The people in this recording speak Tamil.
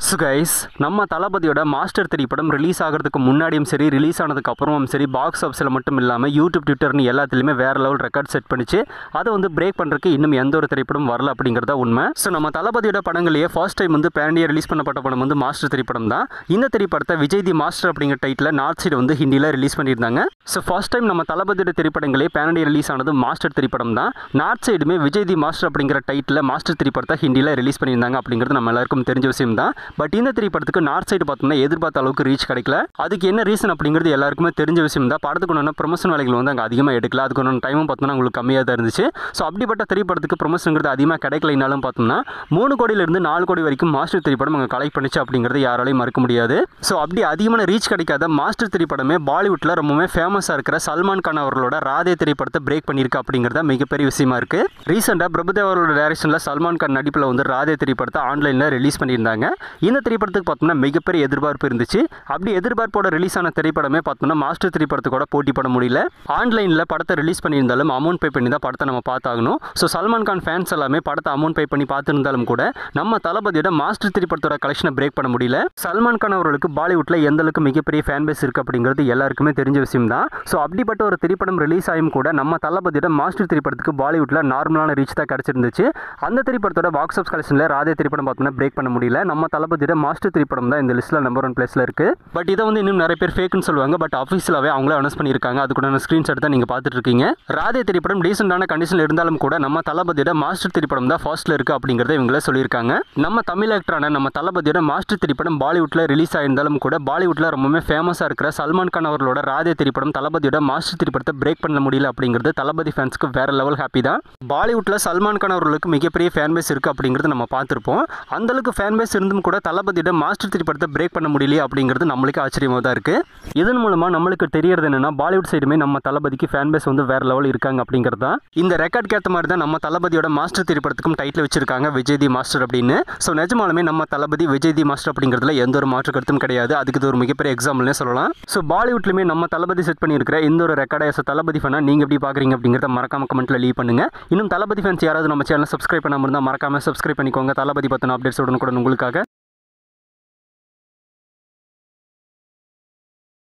ஸோ கைஸ் நம்ம தளபதியோட மாஸ்டர் திரைப்படம் ரிலீஸ் ஆகிறதுக்கு முன்னாடியும் சரி ரிலீஸ் ஆனதுக்கு அப்புறமும் சரி பாக்ஸ் ஆஃபீஸில் மட்டும் இல்லாமல் யூடியூப் ட்விட்டர்னு எல்லாத்துலேயுமே வேறு லெவல் ரெக்கார்ட் செட் பண்ணிச்சு அதை வந்து பிரேக் பண்ணுறதுக்கு இன்னும் எந்த ஒரு திரைப்படம் வரல அப்படிங்கிறத உண்மை ஸோ நம்ம தளபதியோட படங்களையே ஃபர்ஸ்ட் டைம் வந்து பேண்டியா ரிலீஸ் பண்ணப்பட்ட படம் வந்து மாஸ்டர் திரைப்படம் தான் இந்த திரைப்படத்தை விஜய் தி மாஸ்டர் அப்படிங்கிற டைட்டில் நார்த் சைடு வந்து ஹிந்தியில் ரிலீஸ் பண்ணியிருந்தாங்க ஸோ ஃபர்ஸ்ட் டைம் நம்ம தளபதியோட திரைப்படங்களே பேண்டியா ரிலீஸ் ஆனது மாஸ்டர் திரைப்படம் தான் நார்த் சைடுமே விஜய் தி மாஸ்டர் அப்படிங்கிற டைட்டில் மாஸ்டர் திரைப்படத்தை ஹிந்தியில் ரிலீஸ் பண்ணியிருந்தாங்க அப்படிங்கிறது நம்ம எல்லாருக்கும் தெரிஞ்ச விஷயம் தான் பட் இந்த திரைப்படத்துக்கு நார்த் சைடு பார்த்தோம்னா எதிர்பார்த்த அளவுக்கு ரீச் கிடைக்கல அதுக்கு என்ன ரீசன் அப்படிங்கிறது எல்லாருக்குமே தெரிஞ்ச விஷயம் தான் படத்துக்கு ஒன்று ப்ரொமோஷன் வேலைகள் வந்து அங்கே அதிகமாக எடுக்கல அதுக்கு ஒன்று டைமும் பார்த்தோம்னா உங்களுக்கு கம்மியாக தான் இருந்துச்சு ஸோ அப்படிப்பட்ட திரைப்படத்துக்கு ப்ரொமோஷனுங்கிறது அதிகமாக கிடைக்கலைனாலும் பார்த்தோம்னா மூணு கோடியிலிருந்து நாலு கோடி வரைக்கும் மாஸ்டர் திரைப்படம் அங்கே கலெக்ட் பண்ணிச்சு அப்படிங்கிறது யாராலையும் மறுக்க முடியாது ஸோ அப்படி அதிகமான ரீச் கிடைக்காத மாஸ்டர் திரைப்படமே பாலிவுட்டில் ரொம்பவுமே ஃபேமஸாக இருக்கிற சல்மான் கான் அவர்களோட ராதே திரைப்படத்தை பிரேக் பண்ணியிருக்கு அப்படிங்கிறத மிகப்பெரிய விஷயமா இருக்கு ரீசெண்டாக பிரபுதேவ் அவர்களோட டைரக்ஷனில் சல்மான் கான் நடிப்பில் வந்து ராதே திரைப்படத்தை ஆன்லைனில் ரிலீஸ் பண்ணியிருந்தாங்க இந்த திரைப்படத்துக்கு பார்த்தோம்னா மிகப்பெரிய எதிர்பார்ப்பு இருந்துச்சு அப்படி எதிர்பார்ப்போட ரிலீஸ் ஆன திரைப்படமே பார்த்தோம்னா மாஸ்டர் திரைப்படத்துக்கூட போட்டி போட முடியல ஆன்லைனில் படத்தை ரிலீஸ் பண்ணியிருந்தாலும் அமௌண்ட் பே பண்ணி தான் படத்தை நம்ம பார்த்தாகணும் ஸோ சல்மான் கான் ஃபேன்ஸ் எல்லாமே படத்தை அமௌண்ட் பே பண்ணி பார்த்துருந்தாலும் கூட நம்ம தளபதியோட மாஸ்டர் திரைப்படத்தோட கலெக்ஷனை பிரேக் பண்ண முடியல சல்மான் கான் அவர்களுக்கு பாலிவுட்டில் எந்த அளவுக்கு மிகப்பெரிய ஃபேன் பேஸ் இருக்குது அப்படிங்கிறது எல்லாருக்குமே தெரிஞ்ச விஷயம் தான் ஸோ அப்படிப்பட்ட ஒரு திரைப்படம் ரிலீஸ் ஆயும் கூட நம்ம தளபதியோட மாஸ்டர் திரைப்படத்துக்கு பாலிவுட்டில் நார்மலான ரீச் தான் கிடச்சிருந்துச்சு அந்த திரைப்படத்தோட பாக்ஸ் ஆஃப் கலெக்ஷனில் ராதே திரைப்படம் பார்த்தோம்னா பிரேக் பண்ண முடியல நம்ம தளபதியோட மாஸ்டர் திரைப்படம் தான் இந்த லிஸ்ட்டில் நம்பர் ஒன் பிளேஸில் இருக்குது பட் இதை வந்து இன்னும் நிறைய பேர் ஃபேக்குன்னு சொல்லுவாங்க பட் அஃபீஷியலாகவே அவங்களே அனௌன்ஸ் பண்ணியிருக்காங்க அதுக்குடான ஸ்க்ரீன்ஷாட் தான் நீங்கள் பார்த்துட்டு இருக்கீங்க ராதே திரைப்படம் டீசெண்டான கண்டிஷனில் இருந்தாலும் கூட நம்ம தளபதியோட மாஸ்டர் திரைப்படம் தான் ஃபர்ஸ்ட்டில் இருக்குது அப்படிங்கிறத இவங்களே சொல்லியிருக்காங்க நம்ம தமிழ் ஆக்டரான நம்ம தளபதியோட மாஸ்டர் திரைப்படம் பாலிவுட்டில் ரிலீஸ் ஆயிருந்தாலும் கூட பாலிவுட்டில் ரொம்பவுமே ஃபேமஸாக இருக்கிற சல்மான் கான் அவர்களோட ராதே திரைப்படம் தளபதியோட மாஸ்டர் திரைப்படத்தை பிரேக் பண்ண முடியல அப்படிங்கிறது தளபதி ஃபேன்ஸ்க்கு வேற லெவல் ஹாப்பி தான் பாலிவுட்டில் சல்மான் கான் அவர்களுக்கு மிகப்பெரிய ஃபேன் பேஸ் இருக்குது அப்படிங்கிறது நம்ம பார்த்துருப்போம் அந்த அளவுக்கு ஃபேன் பேஸ் இருந்தும் கூட தளபதியோட மாஸ்டர் திரைப்படத்தை பிரேக் பண்ண முடியலையே அப்படிங்கிறது நம்மளுக்கு ஆச்சரியமாக தான் இருக்குது இதன் மூலமாக நம்மளுக்கு தெரியறது என்னன்னா பாலிவுட் சைடுமே நம்ம தளபதிக்கு ஃபேன் பேஸ் வந்து வேற லெவல் இருக்காங்க அப்படிங்கிறது தான் இந்த ரெக்கார்ட்க்கு ஏற்ற மாதிரி தான் நம்ம தளபதியோட மாஸ்டர் திரைப்படத்துக்கும் டைட்டில் வச்சிருக்காங்க விஜய் தி மாஸ்டர் அப்படின்னு ஸோ நிஜமாலுமே நம்ம தளபதி விஜய் தி மாஸ்டர் அப்படிங்கிறதுல எந்த ஒரு மாற்று கருத்தும் கிடையாது அதுக்கு இது ஒரு மிகப்பெரிய எக்ஸாம்பிள்னே சொல்லலாம் ஸோ பாலிவுட்லையுமே நம்ம தளபதி செட் பண்ணியிருக்கிற இந்த ஒரு ரெக்கார்டை தளபதி ஃபேனா நீங்கள் எப்படி பார்க்குறீங்க அப்படிங்கிறத மறக்காம கமெண்ட்டில் லீவ் பண்ணுங்க இன்னும் தளபதி ஃபேன்ஸ் யாராவது நம்ம சேனல் சப்ஸ்கிரைப் பண்ணாமல் இருந்தால் மறக்காம சப்ஸ்கிரைப் பண்ணிக்கோங்க தளபதி பற்றின அப்டேட்ஸ் உடனுக்குடன் உங்களுக்காக